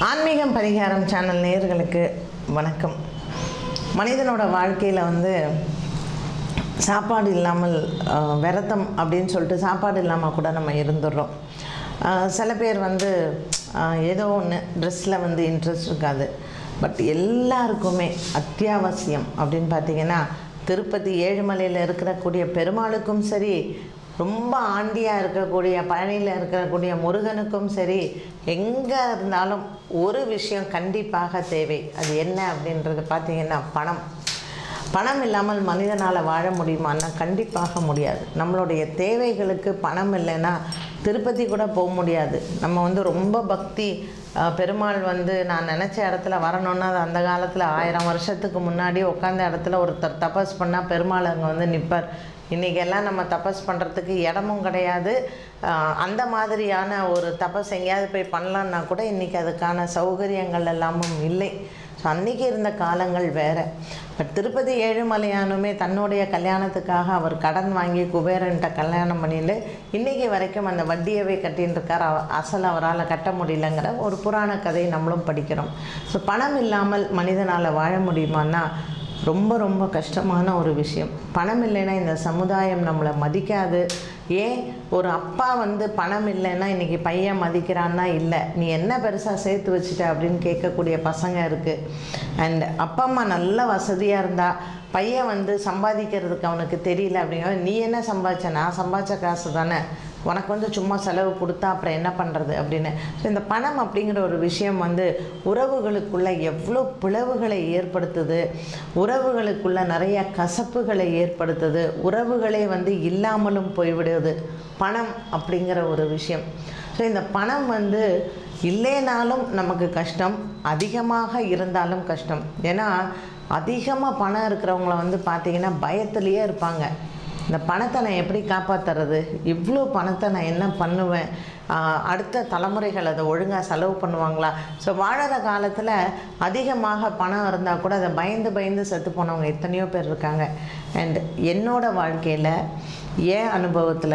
ஆன்மீகம் பரிகாரம் சேனல் நேயர்களுக்கு வணக்கம் மனிதனோட வாழ்க்கையில் வந்து சாப்பாடு இல்லாமல் அஹ், விரதம் அப்படின்னு சொல்லிட்டு சாப்பாடு இல்லாமல் கூட நம்ம இருந்துடுறோம் அஹ், சில பேர் வந்து அஹ், ஏதோ ஒன்று ட்ரெஸ்ஸில் வந்து இன்ட்ரெஸ்ட் இருக்காது பட் எல்லாருக்குமே அத்தியாவசியம் அப்படின்னு பார்த்தீங்கன்னா திருப்பதி ஏழுமலையில் இருக்கக்கூடிய பெருமாளுக்கும் சரி ரொம்ப ஆண்டியாக இருக்கக்கூடிய பழனியில் இருக்கக்கூடிய முருகனுக்கும் சரி எங்கே இருந்தாலும் ஒரு விஷயம் கண்டிப்பாக தேவை அது என்ன அப்படின்றது பார்த்தீங்கன்னா பணம் பணம் இல்லாமல் மனிதனால் வாழ முடியுமான்னா கண்டிப்பாக முடியாது நம்மளுடைய தேவைகளுக்கு பணம் இல்லைன்னா திருப்பதி கூட போக முடியாது நம்ம வந்து ரொம்ப பக்தி அஹ், பெருமாள் வந்து நான் நினச்ச இடத்துல வரணும்னா அது அந்த காலத்தில் ஆயிரம் வருஷத்துக்கு முன்னாடி உட்காந்த இடத்துல ஒருத்தர் தபஸ் பண்ணால் பெருமாள் அங்கே வந்து நிற்பார் இன்றைக்கெல்லாம் நம்ம தபஸ் பண்ணுறதுக்கு இடமும் கிடையாது ஆஹ் அந்த மாதிரியான ஒரு தபஸ் எங்கேயாவது போய் பண்ணலான்னா கூட இன்றைக்கி அதுக்கான சௌகரியங்கள் எல்லாமும் இல்லை ஸோ அன்றைக்கி இருந்த காலங்கள் வேறு பட் திருப்பதி ஏழுமலையானுமே தன்னுடைய கல்யாணத்துக்காக அவர் கடன் வாங்கி குபேரன்ட்ட கல்யாணம் பண்ணிட்டு இன்றைக்கி வரைக்கும் அந்த வட்டியவே கட்டின்னு இருக்கார் அவ- அசல் அவரால் கட்ட முடியலங்கிற ஒரு புராண கதை நம்மளும் படிக்கிறோம் ஸோ பணம் இல்லாமல் மனிதனால் வாழ முடியுமான்னா ரொம்ப ரொம்ப கஷ்டமான ஒரு விஷயம் பணம் இல்லைன்னா இந்த சமுதாயம் நம்மளை மதிக்காது ஏன் ஒரு அப்பா வந்து பணம் இல்லைன்னா இன்றைக்கி பையன் மதிக்கிறான்னா இல்லை நீ என்ன பெருசாக சேர்த்து வச்சுட்ட அப்படின்னு கேட்கக்கூடிய பசங்க இருக்குது அண்ட் அப்பா அம்மா நல்ல வசதியாக இருந்தால் பையன் வந்து சம்பாதிக்கிறதுக்கு அவனுக்கு தெரியல அப்படிங்கிற நீ என்ன சம்பாதிச்ச நான் சம்பாதிச்ச காசு தானே உனக்கு வந்து சும்மா செலவு கொடுத்தா அப்புறம் என்ன பண்ணுறது அப்படின்னு ஸோ இந்த பணம் அப்படிங்கிற ஒரு விஷயம் வந்து உறவுகளுக்குள்ள எவ்வளோ பிளவுகளை ஏற்படுத்துது உறவுகளுக்குள்ள நிறைய கசப்புகளை ஏற்படுத்துது உறவுகளே வந்து இல்லாமலும் போய்விடுது பணம் அப்படிங்கிற ஒரு விஷயம் ஸோ இந்த பணம் வந்து இல்லைனாலும் நமக்கு கஷ்டம் அதிகமாக இருந்தாலும் கஷ்டம் ஏன்னா அதிகமாக பணம் இருக்கிறவங்கள வந்து பார்த்திங்கன்னா பயத்துலேயே இருப்பாங்க இந்த பணத்தை நான் எப்படி காப்பாற்றுறது இவ்வளோ பணத்தை நான் என்ன பண்ணுவேன் ஆஹ் அடுத்த தலைமுறைகள் அதை ஒழுங்காக செலவு பண்ணுவாங்களா ஸோ வாழற காலத்தில் அதிகமாக பணம் இருந்தால் கூட அதை பயந்து பயந்து செத்து போனவங்க எத்தனையோ பேர் இருக்காங்க அண்ட் என்னோட வாழ்க்கையில் ஏன் அனுபவத்தில்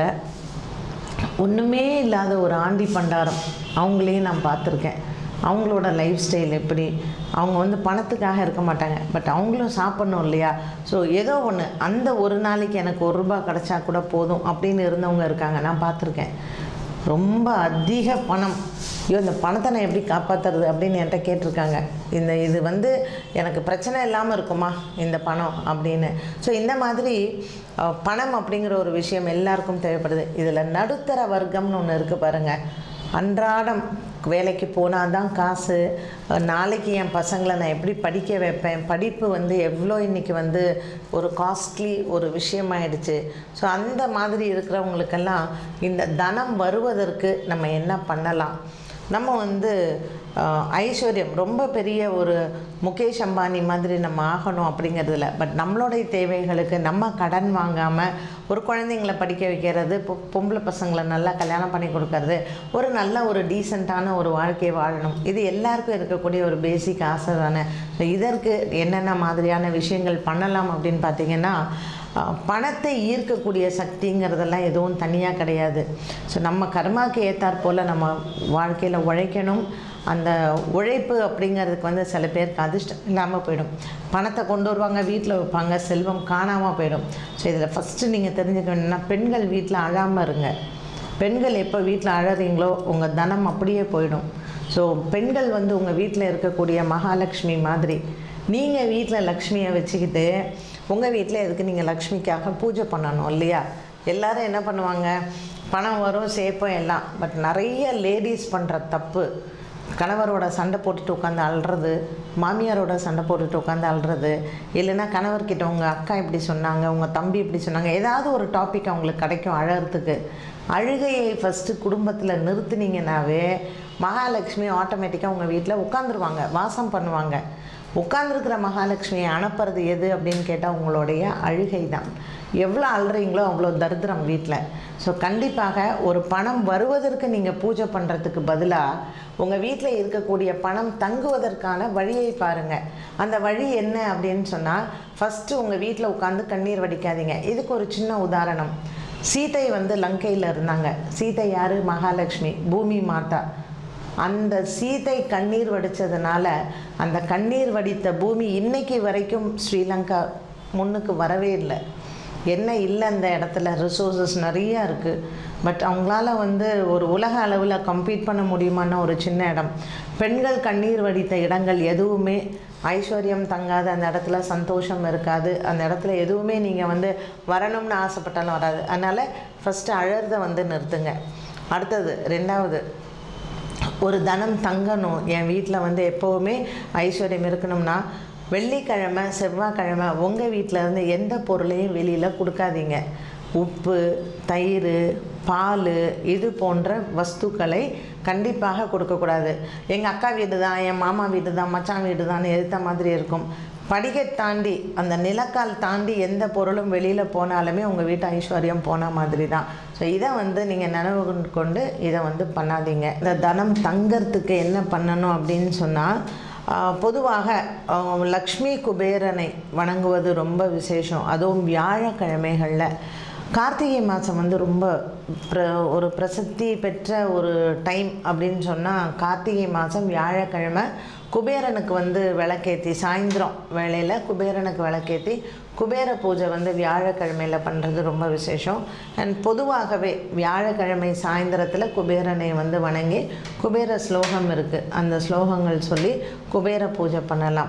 ஒன்றுமே இல்லாத ஒரு ஆண்டி பண்டாரம் அவங்களையும் நான் பார்த்துருக்கேன் அவங்களோட லைஃப் ஸ்டைல் எப்படி அவங்க வந்து பணத்துக்காக இருக்க மாட்டாங்க பட் அவங்களும் சாப்பிட்ணும் இல்லையா ஸோ ஏதோ ஒன்று அந்த ஒரு நாளைக்கு எனக்கு ஒரு ரூபா கிடச்சா கூட போதும் அப்படின்னு இருந்தவங்க இருக்காங்க நான் பார்த்துருக்கேன் ரொம்ப அதிக பணம் ஐயோ இந்த பணத்தை நான் எப்படி காப்பாற்றுறது அப்படின்னு என்கிட்ட கேட்டிருக்காங்க இந்த இது வந்து எனக்கு பிரச்சனை இல்லாமல் இருக்குமா இந்த பணம் அப்படின்னு ஸோ இந்த மாதிரி அஹ், பணம் அப்படிங்கிற ஒரு விஷயம் எல்லாருக்கும் தேவைப்படுது இதில் நடுத்தர வர்க்கம்னு ஒன்று இருக்குது பாருங்கள் அன்றாடம் வேலைக்கு போனால் தான் காசு அஹ், நாளைக்கு என் பசங்களை நான் எப்படி படிக்க வைப்பேன் படிப்பு வந்து எவ்வளோ இன்றைக்கி வந்து ஒரு காஸ்ட்லி ஒரு விஷயமாயிடுச்சு ஸோ அந்த மாதிரி இருக்கிறவங்களுக்கெல்லாம் இந்த தனம் வருவதற்கு நம்ம என்ன பண்ணலாம் நம்ம வந்து அஹ், ஐஸ்வர்யம் ரொம்ப பெரிய ஒரு முகேஷ் அம்பானி மாதிரி நம்ம ஆகணும் அப்படிங்கிறதுல பட் நம்மளுடைய தேவைகளுக்கு நம்ம கடன் வாங்காமல் ஒரு குழந்தைங்கள படிக்க வைக்கிறது பொ- பொம்பளை பசங்களை நல்லா கல்யாணம் பண்ணி கொடுக்கறது ஒரு நல்ல ஒரு டீசெண்டான ஒரு வாழ்க்கையை வாழணும் இது எல்லாருக்கும் இருக்கக்கூடிய ஒரு பேசிக் ஆசை தானே ஸோ இதற்கு என்னென்ன மாதிரியான விஷயங்கள் பண்ணலாம் அப்படின்னு பார்த்தீங்கன்னா அஹ், பணத்தை ஈர்க்கக்கூடிய சக்திங்கிறதெல்லாம் எதுவும் தனியாக கிடையாது ஸோ நம்ம கர்மாக்கு ஏற்றாற் போல் நம்ம வாழ்க்கையில் உழைக்கணும் அந்த உழைப்பு அப்படிங்கிறதுக்கு வந்து சில பேருக்கு அதிர்ஷ்டம் இல்லாமல் போயிடும் பணத்தை கொண்டு வருவாங்க வீட்டில் வைப்பாங்க செல்வம் காணாமல் போயிடும் ஸோ இதில் ஃபஸ்ட்டு நீங்கள் தெரிஞ்சுக்க வேணும்னா பெண்கள் வீட்டில் அழாமல் இருங்க பெண்கள் எப்போ வீட்டில் அழறீங்களோ உங்கள் தனம் அப்படியே போயிடும் ஸோ பெண்கள் வந்து உங்கள் வீட்டில் இருக்கக்கூடிய மகாலட்சுமி மாதிரி நீங்கள் வீட்டில் லக்ஷ்மியை வச்சுக்கிட்டு உங்கள் வீட்டில் எதுக்கு நீங்கள் லக்ஷ்மிக்காக பூஜை பண்ணணும் இல்லையா எல்லாரும் என்ன பண்ணுவாங்க பணம் வரும் சேர்ப்போம் எல்லாம் பட் நிறைய லேடிஸ் பண்ணுற தப்பு கணவரோட சண்டை போட்டுட்டு உட்காந்து அழுறது மாமியாரோட சண்டை போட்டுட்டு உட்காந்து அழுறது இல்லைன்னா கணவர்கிட்ட உங்கள் அக்கா இப்படி சொன்னாங்க உங்கள் தம்பி இப்படி சொன்னாங்க ஏதாவது ஒரு டாபிக் அவங்களுக்கு கிடைக்கும் அழறதுக்கு அழுகையை ஃபஸ்ட்டு குடும்பத்தில் நிறுத்துனீங்கன்னாவே மகாலட்சுமி ஆட்டோமேட்டிக்காக உங்கள் வீட்டில் உட்காந்துருவாங்க வாசம் பண்ணுவாங்க உட்கார்ந்துருக்கிற மகாலட்சுமியை அனுப்புறது எது அப்படின்னு கேட்டால் உங்களுடைய அழுகை தான் எவ்வளோ அழுறீங்களோ அவ்வளோ தரித்திரம் வீட்டில் ஸோ கண்டிப்பாக ஒரு பணம் வருவதற்கு நீங்கள் பூஜை பண்ணுறதுக்கு பதிலாக உங்கள் வீட்டில் இருக்கக்கூடிய பணம் தங்குவதற்கான வழியை பாருங்கள் அந்த வழி என்ன அப்படின்னு சொன்னால் ஃபஸ்ட்டு உங்கள் வீட்டில் உட்காந்து கண்ணீர் வடிக்காதீங்க இதுக்கு ஒரு சின்ன உதாரணம் சீதை வந்து லங்கையில் இருந்தாங்க சீதை யார் மகாலட்சுமி பூமி மாதா அந்த சீதை கண்ணீர் வடித்ததுனால அந்த கண்ணீர் வடித்த பூமி இன்னைக்கு வரைக்கும் ஸ்ரீலங்கா முன்னுக்கு வரவே இல்லை என்ன இல்லை அந்த இடத்துல ரிசோர்ஸஸ் நிறையா இருக்குது பட் அவங்களால வந்து ஒரு உலக அளவில் கம்பீட் பண்ண முடியுமான ஒரு சின்ன இடம் பெண்கள் கண்ணீர் வடித்த இடங்கள் எதுவுமே ஐஸ்வர்யம் தங்காது அந்த இடத்துல சந்தோஷம் இருக்காது அந்த இடத்துல எதுவுமே நீங்கள் வந்து வரணும்னு ஆசைப்பட்டாலும் வராது அதனால் ஃபஸ்ட்டு அழறதை வந்து நிறுத்துங்க அடுத்தது ரெண்டாவது ஒரு தனம் தங்கணும் என் வீட்டில் வந்து எப்போவுமே ஐஸ்வர்யம் இருக்கணும்னா வெள்ளிக்கிழமை செவ்வாய்க்கிழமை உங்கள் வீட்டில் இருந்து எந்த பொருளையும் வெளியில் கொடுக்காதீங்க உப்பு தயிர் பால் இது போன்ற வஸ்துக்களை கண்டிப்பாக கொடுக்கக்கூடாது எங்கள் அக்கா வீடு தான் என் மாமா வீடு தான் மச்சான் வீடு தான் எதிர்த்த மாதிரி இருக்கும் படிக்கை தாண்டி அந்த நிலக்கால் தாண்டி எந்த பொருளும் வெளியில் போனாலுமே உங்கள் வீட்டு ஐஸ்வர்யம் போன மாதிரி தான் ஸோ இதை வந்து நீங்கள் நினைவு கொண்டு இதை வந்து பண்ணாதீங்க இந்த தனம் தங்கறதுக்கு என்ன பண்ணணும் அப்படின்னு சொன்னால் பொதுவாக ஆஹ், லக்ஷ்மி குபேரனை வணங்குவது ரொம்ப விசேஷம் அதுவும் வியாழக்கிழமைகளில் கார்த்திகை மாதம் வந்து ரொம்ப பிர ஒரு பிரசித்தி பெற்ற ஒரு டைம் அப்படின்னு சொன்னால் கார்த்திகை மாதம் வியாழக்கிழமை குபேரனுக்கு வந்து விளக்கேற்றி சாயந்தரம் வேளையில் குபேரனுக்கு விளக்கேற்றி குபேர பூஜை வந்து வியாழக்கிழமையில் பண்ணுறது ரொம்ப விசேஷம் அண்ட் பொதுவாகவே வியாழக்கிழமை சாயந்தரத்தில் குபேரனை வந்து வணங்கி குபேர ஸ்லோகம் இருக்குது அந்த ஸ்லோகங்கள் சொல்லி குபேர பூஜை பண்ணலாம்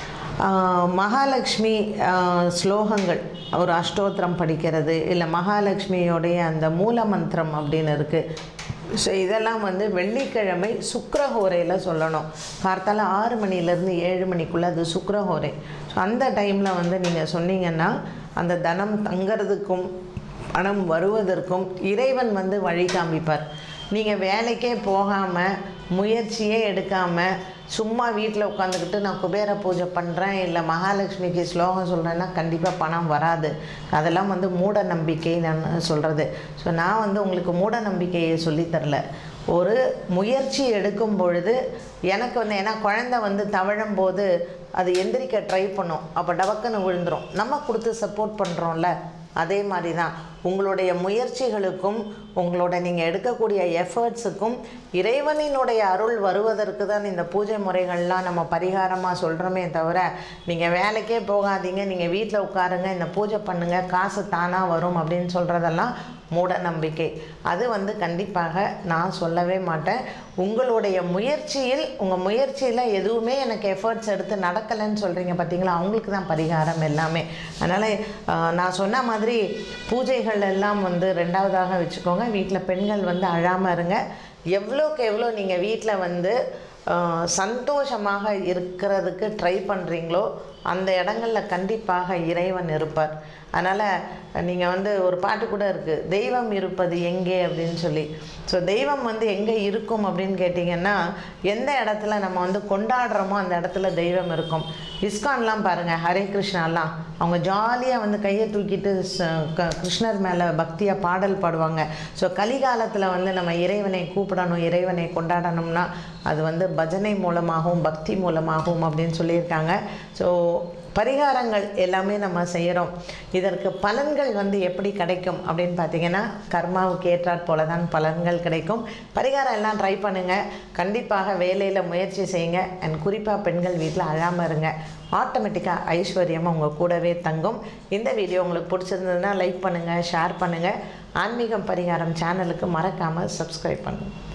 ஆஹ் மகாலட்சுமி ஆஹ் ஸ்லோகங்கள் ஒரு அஷ்டோத்திரம் படிக்கிறது இல்லை மகாலட்சுமியோடைய அந்த மூல மந்திரம் அப்படின்னு இருக்குது ஸோ இதெல்லாம் வந்து வெள்ளிக்கிழமை சுக்கிரஹோரையில் சொல்லணும் கார்த்தால ஆறு மணிலேருந்து ஏழு மணிக்குள்ளே அது சுக்கிரஹோரை ஸோ அந்த டைமில் வந்து நீங்கள் சொன்னீங்கன்னா அந்த தனம் தங்கிறதுக்கும் பணம் வருவதற்கும் இறைவன் வந்து வழி காமிப்பார் நீங்கள் வேலைக்கே போகாமல் முயற்சியே எடுக்காமல் சும்மா வீட்டில் உட்காந்துக்கிட்டு நான் குபேர பூஜை பண்ணுறேன் இல்லை மகாலட்சுமிக்கு ஸ்லோகம் சொல்கிறேன்னா கண்டிப்பாக பணம் வராது அதெல்லாம் வந்து மூட நம்பிக்கை நான் சொல்கிறது ஸோ நான் வந்து உங்களுக்கு மூட நம்பிக்கையை சொல்லித் தரல ஒரு முயற்சி எடுக்கும் பொழுது எனக்கு வந்து ஏன்னா குழந்தை வந்து தவழும் போது அது எந்திரிக்க ட்ரை பண்ணும் அப்போ டபக்குன்னு விழுந்துரும் நம்ம கொடுத்து சப்போர்ட் பண்ணுறோம்ல அதே மாதிரி தான் உங்களுடைய முயற்சிகளுக்கும் உங்களோட நீங்கள் எடுக்கக்கூடிய எஃபர்ட்ஸுக்கும் இறைவனினுடைய அருள் வருவதற்கு தான் இந்த பூஜை முறைகள்லாம் நம்ம பரிகாரமாக சொல்கிறோமே தவிர நீங்கள் வேலைக்கே போகாதீங்க நீங்கள் வீட்டில் உட்காருங்க இந்த பூஜை பண்ணுங்கள் காசு தானாக வரும் அப்படின்னு சொல்கிறதெல்லாம் மூட நம்பிக்கை அது வந்து கண்டிப்பாக நான் சொல்லவே மாட்டேன் உங்களுடைய முயற்சியில் உங்கள் முயற்சியில் எதுவுமே எனக்கு எஃபர்ட்ஸ் எடுத்து நடக்கலைன்னு சொல்கிறீங்க பார்த்தீங்களா அவங்களுக்கு தான் பரிகாரம் எல்லாமே அதனால் ஆஹ், நான் சொன்ன மாதிரி பூஜைகள் எல்லாம் வந்து ரெண்டாவதாக வச்சுக்கோங்க வீட்டில் பெண்கள் வந்து அழாமல் இருங்க எவ்வளோக்கு எவ்வளோ நீங்கள் வீட்டில் வந்து ஆஹ், சந்தோஷமாக இருக்கிறதுக்கு ட்ரை பண்ணுறீங்களோ அந்த இடங்களில் கண்டிப்பாக இறைவன் இருப்பார் அதனால் நீங்கள் வந்து ஒரு பாட்டு கூட இருக்குது தெய்வம் இருப்பது எங்கே அப்படின்னு சொல்லி ஸோ தெய்வம் வந்து எங்கே இருக்கும் அப்படின்னு கேட்டிங்கன்னா எந்த இடத்துல நம்ம வந்து கொண்டாடுறோமோ அந்த இடத்துல தெய்வம் இருக்கும் இஸ்கான்லாம் பாருங்கள் ஹரே கிருஷ்ணாலாம் அவங்க ஜாலியாக வந்து கையை தூக்கிட்டு ச- க- கிருஷ்ணர் மேலே பக்தியாக பாடல் பாடுவாங்க ஸோ கலிகாலத்தில் வந்து நம்ம இறைவனை கூப்பிடணும் இறைவனை கொண்டாடணும்னா அது வந்து பஜனை மூலமாகவும் பக்தி மூலமாகவும் அப்படின்னு சொல்லியிருக்காங்க ஸோ பரிகாரங்கள் எல்லாமே நம்ம செய்கிறோம் இதற்கு பலன்கள் வந்து எப்படி கிடைக்கும் அப்படின்னு பார்த்தீங்கன்னா கர்மாவுக்கு ஏற்றாற் போல தான் பலன்கள் கிடைக்கும் பரிகாரம் எல்லாம் ட்ரை பண்ணுங்கள் கண்டிப்பாக வேலையில் முயற்சி செய்யுங்க அண்ட் குறிப்பாக பெண்கள் வீட்டில் அழாமல் இருங்க ஆட்டோமேட்டிக்காக ஐஸ்வர்யம் உங்கள் கூடவே தங்கும் இந்த வீடியோ உங்களுக்கு பிடிச்சிருந்ததுன்னா லைக் பண்ணுங்கள் ஷேர் பண்ணுங்கள் ஆன்மீகம் பரிகாரம் சேனலுக்கு மறக்காமல் சப்ஸ்கிரைப் பண்ணுங்கள்